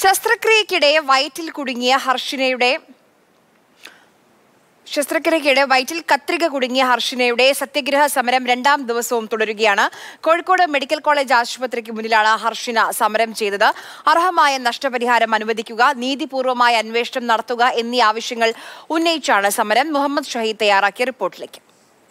ശസ്ത്രക്രിയക്കിടെ വയറ്റിൽ കുടുങ്ങിയ ഹർഷിനയുടെ ശസ്ത്രക്രിയക്കിടെ വയറ്റിൽ കത്രിക കുടുങ്ങിയ ഹർഷിനയുടെ സത്യഗ്രഹ സമരം രണ്ടാം ദിവസവും തുടരുകയാണ് കോഴിക്കോട് മെഡിക്കൽ കോളേജ് ആശുപത്രിക്ക് മുന്നിലാണ് ഹർഷിന സമരം ചെയ്തത് അർഹമായ നഷ്ടപരിഹാരം അനുവദിക്കുക നീതിപൂർവമായ അന്വേഷണം നടത്തുക എന്നീ ആവശ്യങ്ങൾ ഉന്നയിച്ചാണ് സമരം മുഹമ്മദ് ഷഹീദ് തയ്യാറാക്കിയ റിപ്പോർട്ടിലേക്ക്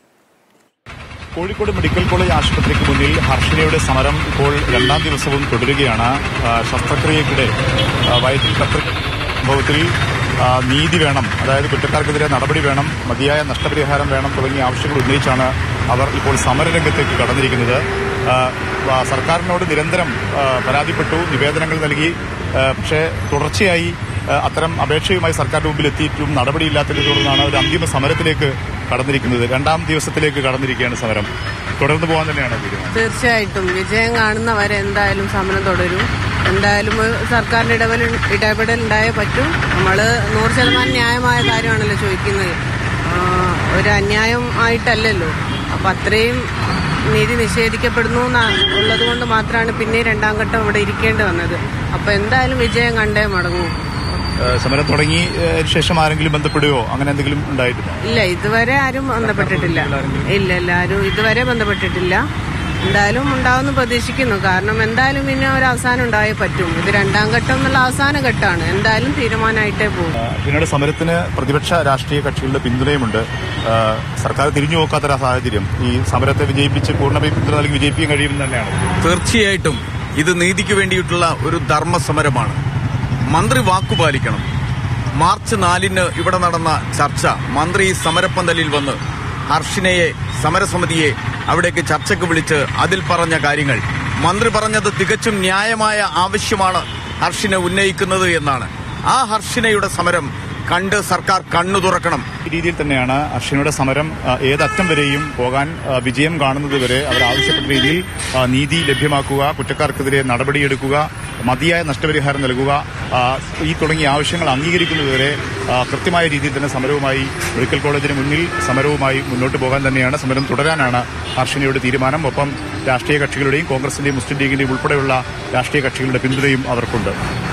കോഴിക്കോട് മെഡിക്കൽ കോളേജ് ആശുപത്രിക്ക് മുന്നിൽ ഹർഷിനയുടെ സമരം ഇപ്പോൾ രണ്ടാം ദിവസവും തുടരുകയാണ് ആ, ശസ്ത്രക്രിയക്കിടെ ആ, വയറ്റിൽ കത്രി സംഭവത്തിൽ ആ, നീതി വേണം അതായത് കുറ്റക്കാർക്കെതിരെ നടപടി വേണം മതിയായ നഷ്ടപരിഹാരം വേണം തുടങ്ങിയ ആവശ്യങ്ങൾ ഉന്നയിച്ചാണ് അവർ ഇപ്പോൾ സമരരംഗത്തേക്ക് കടന്നിരിക്കുന്നത് ആ, ആ, സർക്കാരിനോട് നിരന്തരം ആ, പരാതിപ്പെട്ടു നിവേദനങ്ങൾ നൽകി ആ, പക്ഷേ തുടർച്ചയായി ആ, അത്തരം അപേക്ഷയുമായി സർക്കാരിന്റെ മുമ്പിൽ എത്തിയിട്ടും നടപടിയില്ലാത്തതിനെ തുടർന്നാണ് ഒരു അന്തിമ സമരത്തിലേക്ക് കടന്നിരിക്കുന്നത് രണ്ടാം ദിവസത്തിലേക്ക് കടന്നിരിക്കുകയാണ് സമരം തുടർന്നു പോകാൻ തന്നെയാണ് തീരുമാനം തീർച്ചയായിട്ടും വിജയം കാണുന്നവരെ എന്തായാലും സമരം തുടരും എന്തായാലും ഒരു സർക്കാരിന്റെ ഇടപെടൽ ഇടപെടൽ ഉണ്ടായേ പറ്റും നമ്മൾ നൂറ് ശതമാനം ന്യായമായ കാര്യമാണല്ലോ ചോദിക്കുന്നത് ആ, ഒരു അന്യായം ആയിട്ടല്ലല്ലോ അപ്പൊ അത്രയും നീതി നിഷേധിക്കപ്പെടുന്നു ഉള്ളത് കൊണ്ട് മാത്രമാണ് പിന്നെ രണ്ടാം ഘട്ടം ഇവിടെ ഇരിക്കേണ്ടി വന്നത് അപ്പൊ എന്തായാലും വിജയം കണ്ടേ മടങ്ങൂ ആ, സമരം തുടങ്ങി ആ, ശേഷം ആരെങ്കിലും ബന്ധപ്പെടുകയോ അങ്ങനെ എന്തെങ്കിലും ഉണ്ടായിട്ടുണ്ടോ ഇല്ല ഇതുവരെ ആരും ബന്ധപ്പെട്ടിട്ടില്ല ഇല്ല ഇല്ല ആരും ഇതുവരെ ബന്ധപ്പെട്ടിട്ടില്ല എന്തായാലും ഉണ്ടാവുമെന്ന് പ്രതീക്ഷിക്കുന്നു കാരണം എന്തായാലും പിന്നെ ഒരു അവസാനം ഉണ്ടായേ പറ്റും ഇത് രണ്ടാം ഘട്ടം എന്നുള്ള അവസാന ഘട്ടമാണ് എന്തായാലും തീരുമാനമായിട്ടേ പോകും ആ, പിന്നീട് സമരത്തിന് പ്രതിപക്ഷ രാഷ്ട്രീയ കക്ഷികളുടെ പിന്തുണയുമുണ്ട് ആ, സർക്കാർ തിരിഞ്ഞു നോക്കാത്തൊരു സാഹചര്യം ഈ സമരത്തെ വിജയിപ്പിച്ച് പൂർണ്ണമായി പിന്തുണ നൽകി വിജയിപ്പിക്കാൻ കഴിയുമെന്ന് തന്നെയാണ് തീർച്ചയായിട്ടും ഇത് നീതിക്ക് വേണ്ടിയിട്ടുള്ള ഒരു ധർമ്മ സമരമാണ് മന്ത്രി വാക്കുപാലിക്കണം മാർച്ച് നാലിന് ഇവിടെ നടന്ന ചർച്ച മന്ത്രി ഈ സമരപ്പന്തലിൽ വന്ന് ഹർഷിനയെ സമരസമിതിയെ അവിടേക്ക് ചർച്ചയ്ക്ക് വിളിച്ച് അതിൽ പറഞ്ഞ കാര്യങ്ങൾ മന്ത്രി പറഞ്ഞത് തികച്ചും ന്യായമായ ആവശ്യമാണ് ഹർഷിന ഉന്നയിക്കുന്നത് എന്നാണ് ആ ഹർഷിനയുടെ സമരം കണ്ട് സർക്കാർ കണ്ണു തുറക്കണം ഈ രീതിയിൽ തന്നെയാണ് അർഷനയുടെ സമരം ആ, ഏതറ്റം വരെയും പോകാൻ ആ, വിജയം കാണുന്നത് വരെ അവർ ആവശ്യപ്പെട്ട രീതിയിൽ ആ, നീതി ലഭ്യമാക്കുക കുറ്റക്കാർക്കെതിരെ നടപടിയെടുക്കുക മതിയായ നഷ്ടപരിഹാരം നൽകുക ആ, ഈ തുടങ്ങിയ ആവശ്യങ്ങൾ അംഗീകരിക്കുന്നതുവരെ ആ, കൃത്യമായ രീതിയിൽ തന്നെ സമരവുമായി മെഡിക്കൽ കോളേജിന് മുന്നിൽ സമരവുമായി മുന്നോട്ട് പോകാൻ തന്നെയാണ് സമരം തുടരാനാണ് ഹർഷനയുടെ തീരുമാനം ഒപ്പം രാഷ്ട്രീയ കക്ഷികളുടെയും കോൺഗ്രസിന്റെയും മുസ്ലിം ലീഗിന്റെയും ഉൾപ്പെടെയുള്ള രാഷ്ട്രീയ കക്ഷികളുടെ പിന്തുണയും അവർക്കുണ്ട്